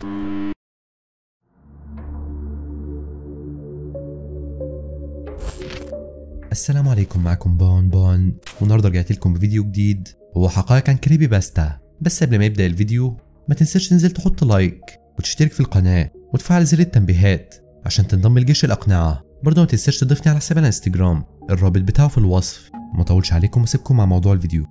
السلام عليكم معكم بون بون والنهارده رجعت لكم بفيديو جديد هو حقائق عن كريبي باستا بس قبل ما يبدا الفيديو ما تنساش تنزل تحط لايك وتشترك في القناه وتفعل زر التنبيهات عشان تنضم لجيش الاقنعه برضه ما تنساش تضيفني على حساب الانستجرام الرابط بتاعه في الوصف ما اطولش عليكم واسيبكم مع موضوع الفيديو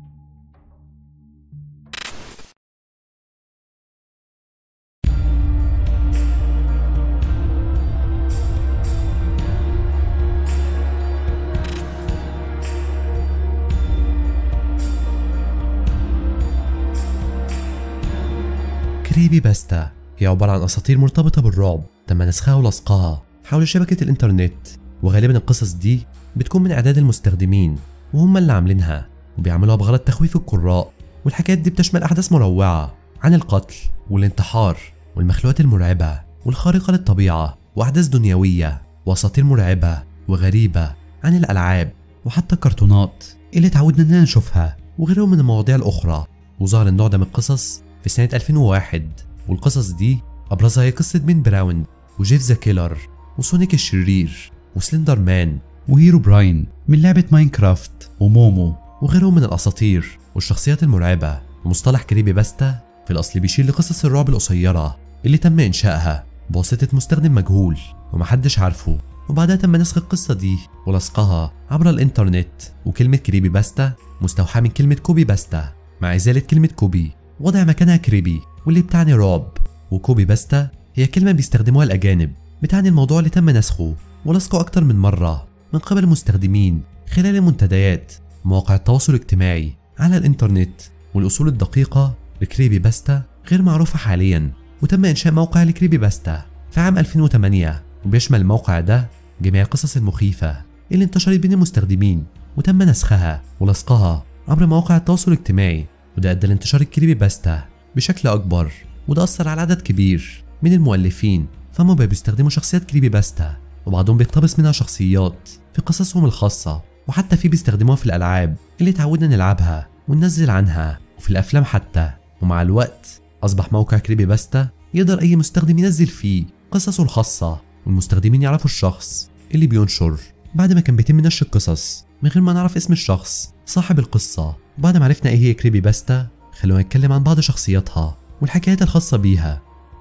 كريبي باستا هي عبارة عن أساطير مرتبطة بالرعب تم نسخها ولصقها حول شبكة الإنترنت وغالبا القصص دي بتكون من إعداد المستخدمين وهم اللي عاملينها وبيعملوها بغرض تخويف القراء والحكايات دي بتشمل أحداث مروعة عن القتل والانتحار والمخلوقات المرعبة والخارقة للطبيعة وأحداث دنيوية وأساطير مرعبة وغريبة عن الألعاب وحتى الكرتونات اللي اتعودنا إننا نشوفها وغيرهم من المواضيع الأخرى وظهر النوع ده من القصص في سنة 2001 والقصص دي أبرزها هي قصة بين براون وجيف ذا كيلر وسونيك الشرير وسلندر مان وهيرو براين من لعبة ماينكرافت ومومو وغيرهم من الأساطير والشخصيات المرعبة ومصطلح كريبي باستا في الأصل بيشير لقصص الرعب القصيرة اللي تم إنشائها بواسطة مستخدم مجهول ومحدش عارفه وبعدها تم نسخ القصة دي ولصقها عبر الإنترنت وكلمة كريبي باستا مستوحاة من كلمة كوبي باستا مع إزالة كلمة كوبي وضع مكانها كريبي واللي بتعني رعب وكوبي باستا هي كلمة بيستخدموها الأجانب بتعني الموضوع اللي تم نسخه ولصقه أكتر من مرة من قبل المستخدمين خلال المنتديات مواقع التواصل الاجتماعي على الإنترنت والأصول الدقيقة لكريبي باستا غير معروفة حاليا وتم إنشاء موقع لكريبي باستا في عام 2008 وبيشمل الموقع ده جميع القصص المخيفة اللي انتشرت بين المستخدمين وتم نسخها ولصقها عبر مواقع التواصل الاجتماعي وده أدى لانتشار الكريبي باستا بشكل أكبر وده أثر على عدد كبير من المؤلفين فهم بقوا بيستخدموا شخصيات كريبي باستا وبعضهم بيقتبس منها شخصيات في قصصهم الخاصة وحتى في بيستخدموها في الألعاب اللي اتعودنا نلعبها وننزل عنها وفي الأفلام حتى ومع الوقت أصبح موقع كريبي باستا يقدر أي مستخدم ينزل فيه قصصه الخاصة والمستخدمين يعرفوا الشخص اللي بينشر بعد ما كان بيتم نشر القصص من غير ما نعرف اسم الشخص صاحب القصة وبعد ما عرفنا ايه هي كريبي باستا خلونا نتكلم عن بعض شخصياتها والحكايات الخاصة بيها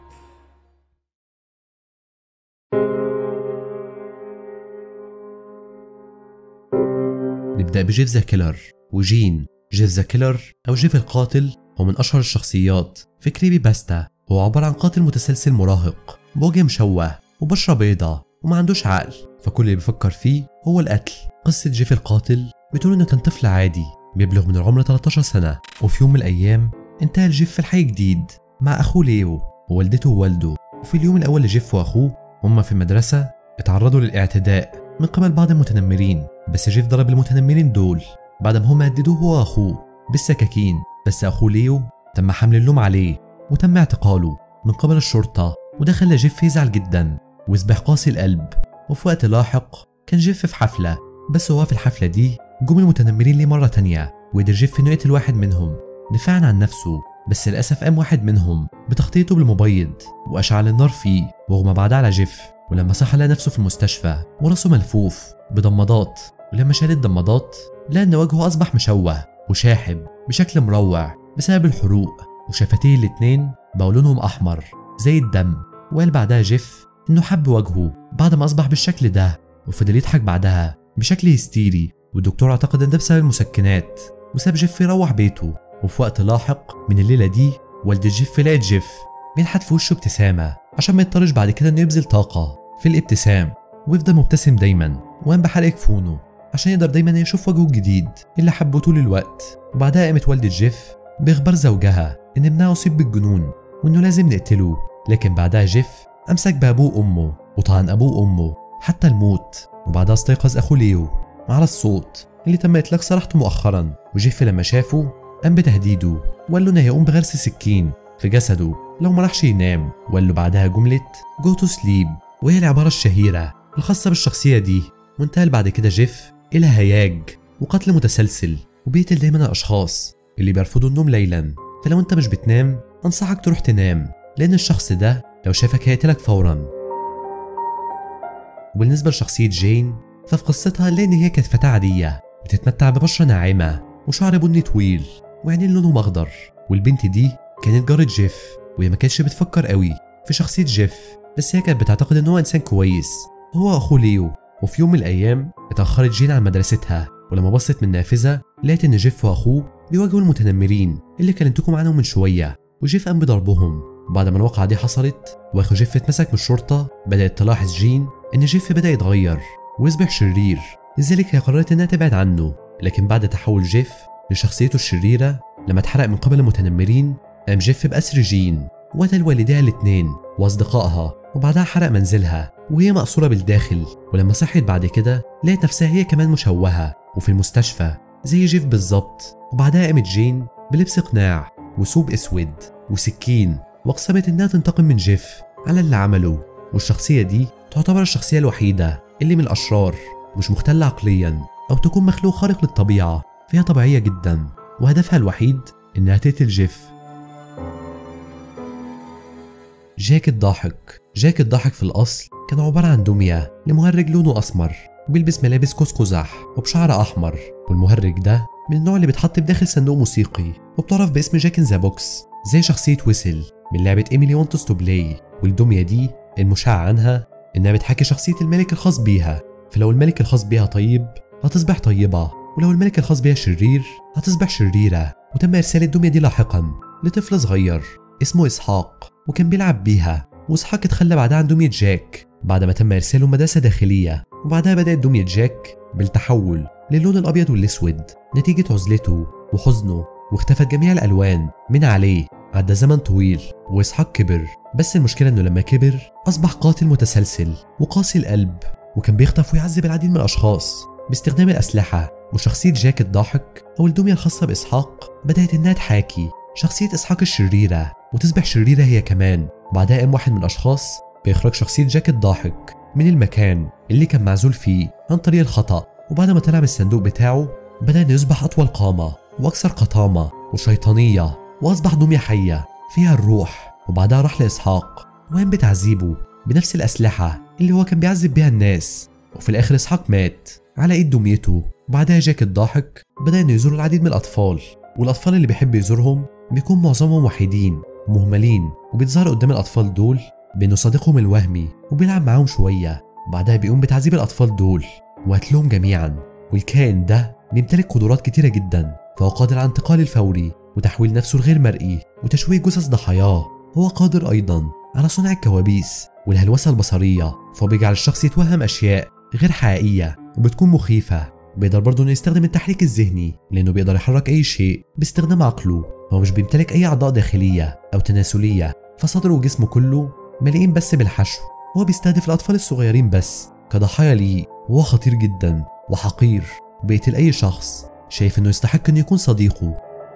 نبدأ بجيف ذا كيلر وجين جيف ذا كيلر أو جيف القاتل هو من أشهر الشخصيات في كريبي باستا هو عبارة عن قاتل متسلسل مراهق بوجه مشوه وبشرة بيضة وما عندوش عقل فكل اللي بيفكر فيه هو القتل قصة جيف القاتل بتقول إنه كان طفل عادي بيبلغ من العمر 13 سنة وفي يوم من الأيام انتهى جيف في الحي جديد مع أخوه ليو ووالدته ووالده وفي اليوم الأول لجيف وأخوه هما في المدرسة اتعرضوا للاعتداء من قبل بعض المتنمرين بس جيف ضرب المتنمرين دول بعد ما هما هددوه هو وأخوه بالسكاكين بس أخوه ليو تم حمل اللوم عليه وتم اعتقاله من قبل الشرطة وده خلى جيف يزعل جدا ويصبح قاسي القلب وفي وقت لاحق كان جيف في حفلة بس هو في الحفلة دي جم المتنمرين ليه مرة تانية وقدر جيف انه يقتل واحد منهم دفاعا عن نفسه بس للأسف قام واحد منهم بتغطيته بالمبيض وأشعل النار فيه واغمى بعدها على جيف ولما صحى لقى نفسه في المستشفى وراسه ملفوف بضمادات ولما شال الضمادات لقى ان وجهه أصبح مشوه وشاحب بشكل مروع بسبب الحروق وشفتيه الاتنين بقوا لونهم أحمر زي الدم وقال بعدها جيف إنه حب وجهه بعد ما أصبح بالشكل ده وفضل يضحك بعدها بشكل هستيري والدكتور اعتقد إن ده بسبب المسكنات وساب جيف يروح بيته وفي وقت لاحق من الليلة دي والدة جيف لقت جيف بينحت في وشه ابتسامة عشان ما يضطرش بعد كده إنه يبذل طاقة في الابتسام ويفضل مبتسم دايما وقام بحلق كفونه عشان يقدر دايما يشوف وجهه الجديد اللي حبه طول الوقت وبعدها قامت والدة جيف بإخبار زوجها إن ابنها أصيب بالجنون وإنه لازم نقتله لكن بعدها جيف أمسك بأبوه وأمه وطعن أبوه وأمه حتى الموت وبعدها استيقظ أخوه ليو على الصوت اللي تم إطلاق سراحته مؤخرا وجيف لما شافه قام بتهديده وقال له إنه هيقوم بغرس سكين في جسده لو ما راحش ينام وقال له بعدها جملة جو تو سليب وهي العبارة الشهيرة الخاصة بالشخصية دي وانتقل بعد كده جيف إلى هياج وقتل متسلسل وبيقتل دايما الأشخاص اللي بيرفضوا النوم ليلا فلو انت مش بتنام أنصحك تروح تنام لأن الشخص ده لو شافك هيقتلك فورا وبالنسبة لشخصية جين ففي قصتها لأن هي كانت فتاة عادية بتتمتع ببشرة ناعمة وشعر بني طويل وعينين لونهم أخضر والبنت دي كانت جارة جيف وهي ما كانتش بتفكر قوي في شخصية جيف بس هي كانت بتعتقد إن هو إنسان كويس هو أخوه ليو وفي يوم من الأيام اتأخرت جين عن مدرستها ولما بصت من النافذة لقيت إن جيف وأخوه بيواجهوا المتنمرين اللي كلمتكم عنهم من شوية وجيف قام بضربهم وبعد ما الواقعة دي حصلت واخو جيف اتمسك من الشرطة بدأت تلاحظ جين إن جيف بدأ يتغير ويصبح شرير لذلك هي قررت إنها تبعد عنه لكن بعد تحول جيف لشخصيته الشريرة لما اتحرق من قبل المتنمرين قام جيف بأسر جين وقتل والديها الاتنين وأصدقائها وبعدها حرق منزلها وهي مأسورة بالداخل ولما صحيت بعد كده لقيت نفسها هي كمان مشوهة وفي المستشفى زي جيف بالظبط وبعدها قامت جين بلبس قناع وثوب اسود وسكين واقسمت انها تنتقم من جيف على اللي عمله والشخصية دي تعتبر الشخصية الوحيدة اللي من الأشرار مش مختلة عقليا أو تكون مخلوق خارق للطبيعة فهي طبيعية جدا وهدفها الوحيد إنها تقتل جيف جاك الضاحك جاك الضاحك في الأصل كان عبارة عن دمية لمهرج لونه أسمر وبيلبس ملابس قوس قزح وبشعر أحمر والمهرج ده من النوع اللي بيتحط بداخل صندوق موسيقي وبتعرف باسم جاك إن ذا بوكس زي شخصية ويسل من لعبة إيميلي وانتس تو بلاي والدمية دي المشاع عنها إنها بتحاكي شخصية الملك الخاص بيها فلو الملك الخاص بيها طيب هتصبح طيبة ولو الملك الخاص بيها شرير هتصبح شريرة وتم إرسال الدمية دي لاحقا لطفل صغير اسمه إسحاق وكان بيلعب بيها وإسحاق اتخلى بعدها عن دمية جاك بعد ما تم إرساله مدرسة داخلية وبعدها بدأت دمية جاك بالتحول للون الأبيض والأسود نتيجة عزلته وحزنه واختفت جميع الألوان من عليه عدى زمن طويل وإسحاق كبر بس المشكلة إنه لما كبر أصبح قاتل متسلسل وقاسي القلب وكان بيخطف ويعذب العديد من الأشخاص باستخدام الأسلحة وشخصية جاك الضاحك أو الدمية الخاصة بإسحاق بدأت إنها تحاكي شخصية إسحاق الشريرة وتصبح شريرة هي كمان بعدها قام واحد من الأشخاص بإخراج شخصية جاك الضاحك من المكان اللي كان معزول فيه عن طريق الخطأ وبعد ما طلع من الصندوق بتاعه بدأ إنه يصبح أطول قامة وأكثر قطامة وشيطانية وأصبح دمية حية فيها الروح وبعدها راح لإسحاق وقام بتعذيبه بنفس الأسلحة اللي هو كان بيعذب بيها الناس وفي الآخر إسحاق مات على إيد دميته وبعدها جاك الضاحك بدأ إنه يزور العديد من الأطفال والأطفال اللي بيحب يزورهم بيكون معظمهم وحيدين ومهملين وبيتظاهر قدام الأطفال دول بإنه صديقهم الوهمي وبيلعب معاهم شوية وبعدها بيقوم بتعذيب الأطفال دول وقتلهم جميعا والكائن ده بيمتلك قدرات كتيرة جدا فهو قادر على الانتقال الفوري وتحويل نفسه الغير مرئي وتشويه جثث ضحاياه هو قادر أيضا على صنع الكوابيس والهلوسة البصرية فهو بيجعل الشخص يتوهم أشياء غير حقيقية وبتكون مخيفة بيقدر برضه انه يستخدم التحريك الذهني لانه بيقدر يحرك اي شيء باستخدام عقله هو مش بيمتلك اي اعضاء داخليه او تناسليه فصدره وجسمه كله مليئين بس بالحشو هو بيستهدف الاطفال الصغيرين بس كضحايا ليه وهو خطير جدا وحقير وبيقتل اي شخص شايف انه يستحق انه يكون صديقه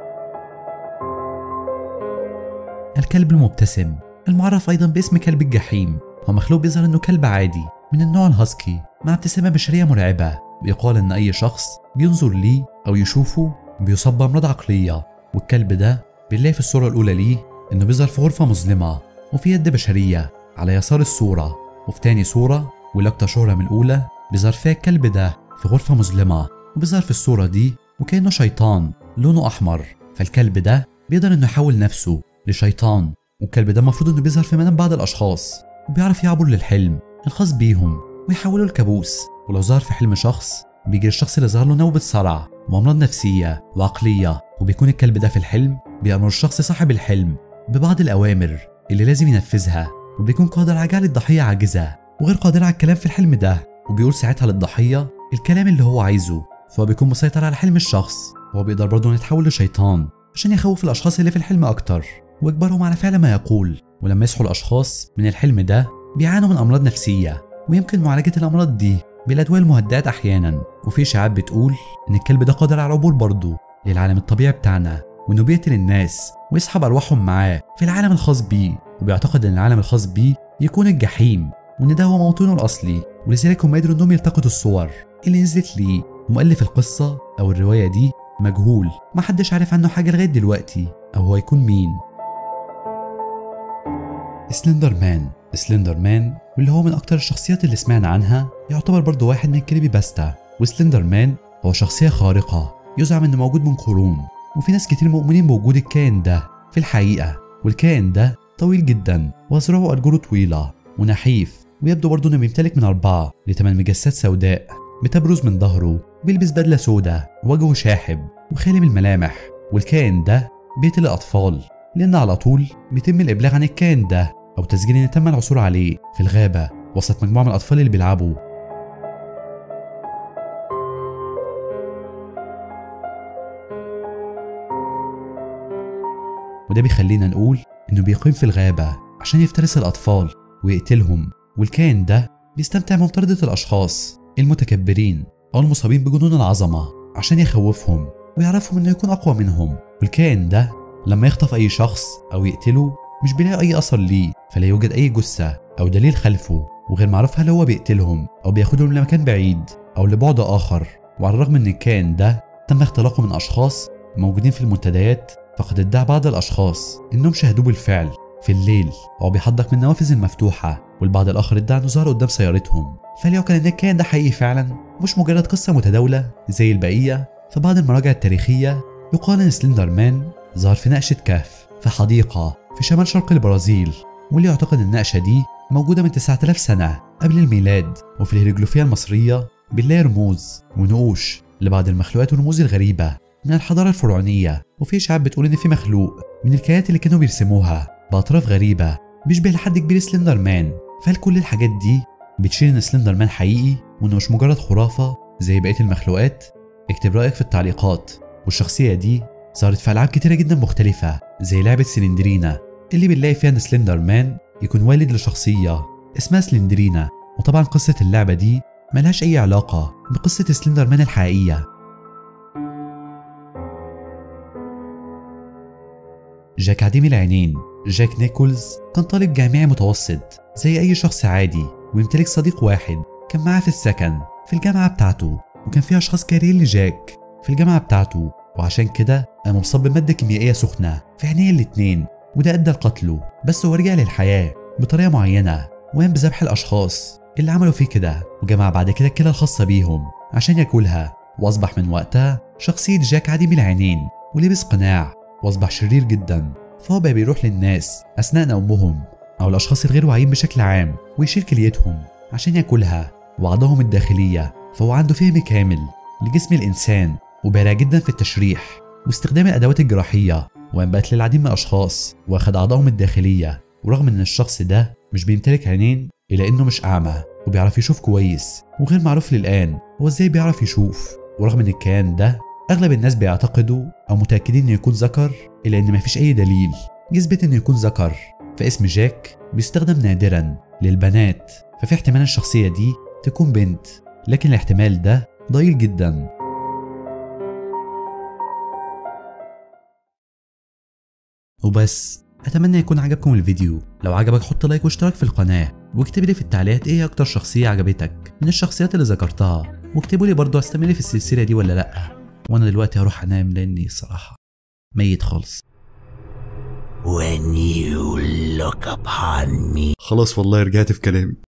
الكلب المبتسم المعرف ايضا باسم كلب الجحيم هو مخلوق بيظهر انه كلب عادي من النوع الهاسكي مع ابتسامه بشريه مرعبه ويقال ان اي شخص بينظر ليه او يشوفه بيصاب بامراض عقليه والكلب ده بنلاقي في الصوره الاولى ليه انه بيظهر في غرفه مظلمه وفي يد بشريه على يسار الصوره وفي تاني صوره والاكتر شهره من الاولى بيظهر فيها الكلب ده في غرفه مظلمه وبيظهر في الصوره دي وكانه شيطان لونه احمر فالكلب ده بيقدر انه يحول نفسه لشيطان والكلب ده المفروض انه بيظهر في منام بعض الاشخاص وبيعرف يعبر للحلم الخاص بيهم ويحوله لكابوس ولو ظهر في حلم شخص بيجي الشخص اللي ظهر له نوبة صرع وأمراض نفسية وعقلية وبيكون الكلب ده في الحلم بيأمر الشخص صاحب الحلم ببعض الأوامر اللي لازم ينفذها وبيكون قادر على جعل الضحية عاجزة وغير قادر على الكلام في الحلم ده وبيقول ساعتها للضحية الكلام اللي هو عايزه فهو بيكون مسيطر على حلم الشخص وهو بيقدر برضه انه يتحول لشيطان عشان يخوف الأشخاص اللي في الحلم أكتر ويجبرهم على فعل ما يقول ولما يصحوا الأشخاص من الحلم ده بيعانوا من أمراض نفسية ويمكن معالجة الأمراض دي بالأدوية المهدئات أحيانا وفي إشاعات بتقول إن الكلب ده قادر على العبور برضه للعالم الطبيعي بتاعنا وإنه بيقتل الناس ويسحب أرواحهم معاه في العالم الخاص بيه وبيعتقد إن العالم الخاص بيه يكون الجحيم وإن ده هو موطنه الأصلي ولذلك هم قدروا إنهم يلتقطوا الصور اللي نزلت ليه ومؤلف القصة أو الرواية دي مجهول محدش عارف عنه حاجة لغاية دلوقتي أو هو يكون مين سلندر مان سلندر مان واللي هو من أكتر الشخصيات اللي سمعنا عنها يعتبر برضه واحد من كريبي باستا وسلندر مان هو شخصية خارقة يزعم إنه موجود من قرون وفي ناس كتير مؤمنين بوجود الكائن ده في الحقيقة والكائن ده طويل جدا وأذرعه وأرجله طويلة ونحيف ويبدو برضه إنه بيمتلك من أربعة لثمان مجسات سوداء بتبرز من ظهره بيلبس بدلة سوداء وجهه شاحب وخالي من الملامح والكائن ده بيقتل الأطفال لأن على طول بيتم الإبلاغ عن الكائن ده أو تسجيل إن تم العثور عليه في الغابة وسط مجموعة من الأطفال اللي بيلعبوا وده بيخلينا نقول إنه بيقيم في الغابة عشان يفترس الأطفال ويقتلهم والكائن ده بيستمتع بمطاردة الأشخاص المتكبرين أو المصابين بجنون العظمة عشان يخوفهم ويعرفهم إنه يكون أقوى منهم والكائن ده لما يخطف أي شخص أو يقتله مش بيلاقي أي أثر ليه فلا يوجد أي جثة أو دليل خلفه وغير معروف هل هو بيقتلهم أو بياخدهم لمكان بعيد أو لبعد آخر وعلى الرغم إن الكائن ده تم اختلاقه من أشخاص موجودين في المنتديات فقد ادعى بعض الأشخاص إنهم شاهدوه بالفعل في الليل وهو بيحدق من النوافذ المفتوحة والبعض الآخر ادعى إنه ظهر قدام سيارتهم فليعقل إن الكائن ده حقيقي فعلا مش مجرد قصة متداولة زي البقية فبعض المراجع التاريخية يقال إن سلندر مان ظهر في نقشة كهف في حديقة في شمال شرق البرازيل واللي يعتقد إن النقشة دي موجودة من 9000 سنة قبل الميلاد وفي الهيروغليفية المصرية بنلاقي رموز ونقوش لبعض المخلوقات والرموز الغريبة من الحضارة الفرعونية وفي إشاعات بتقول إن في مخلوق من الكائنات اللي كانوا بيرسموها بأطراف غريبة بيشبه لحد كبير سلندر مان فهل كل الحاجات دي بتشير إن سلندر مان حقيقي وإنه مش مجرد خرافة زي بقية المخلوقات؟ اكتب رأيك في التعليقات والشخصية دي ظهرت في ألعاب كتيرة جدا مختلفة زي لعبة سلندرينا اللي بنلاقي فيها إن سلندر مان يكون والد لشخصية اسمها سلندرينا وطبعا قصة اللعبة دي ملهاش أي علاقة بقصة سلندر مان الحقيقية جاك عديم العينين جاك نيكولز كان طالب جامعي متوسط زي أي شخص عادي ويمتلك صديق واحد كان معاه في السكن في الجامعة بتاعته وكان فيها أشخاص كارهين لجاك في الجامعة بتاعته وعشان كده قام مصاب بمادة كيميائية سخنة في عينيه الاتنين وده أدى لقتله بس هو رجع للحياة بطريقة معينة وقام بذبح الأشخاص اللي عملوا فيه كده وجمع بعد كده الكلى الخاصة بيهم عشان ياكلها وأصبح من وقتها شخصية جاك عديم العينين ولبس قناع وأصبح شرير جدا فهو بقى بيروح للناس أثناء نومهم أو الأشخاص الغير واعيين بشكل عام ويشيل كليتهم عشان ياكلها وأعضائهم الداخلية فهو عنده فهم كامل لجسم الإنسان وبارع جدا في التشريح واستخدام الأدوات الجراحية وقام بقتل العديد من الأشخاص وأخد أعضائهم الداخلية ورغم إن الشخص ده مش بيمتلك عينين إلا إنه مش أعمى وبيعرف يشوف كويس وغير معروف للآن هو إزاي بيعرف يشوف ورغم إن الكيان ده أغلب الناس بيعتقدوا أو متأكدين إنه يكون ذكر إلا إن مفيش أي دليل يثبت إنه يكون ذكر فاسم جاك بيستخدم نادرا للبنات ففي احتمال الشخصية دي تكون بنت لكن الاحتمال ده ضئيل جدا وبس اتمنى يكون عجبكم الفيديو لو عجبك حط لايك واشتراك في القناه واكتب لي في التعليقات ايه اكتر شخصيه عجبتك من الشخصيات اللي ذكرتها واكتبوا لي برضو استمر في السلسله دي ولا لا وانا دلوقتي هروح انام لاني صراحه ميت خالص When you look upon me خلاص والله رجعت في كلامي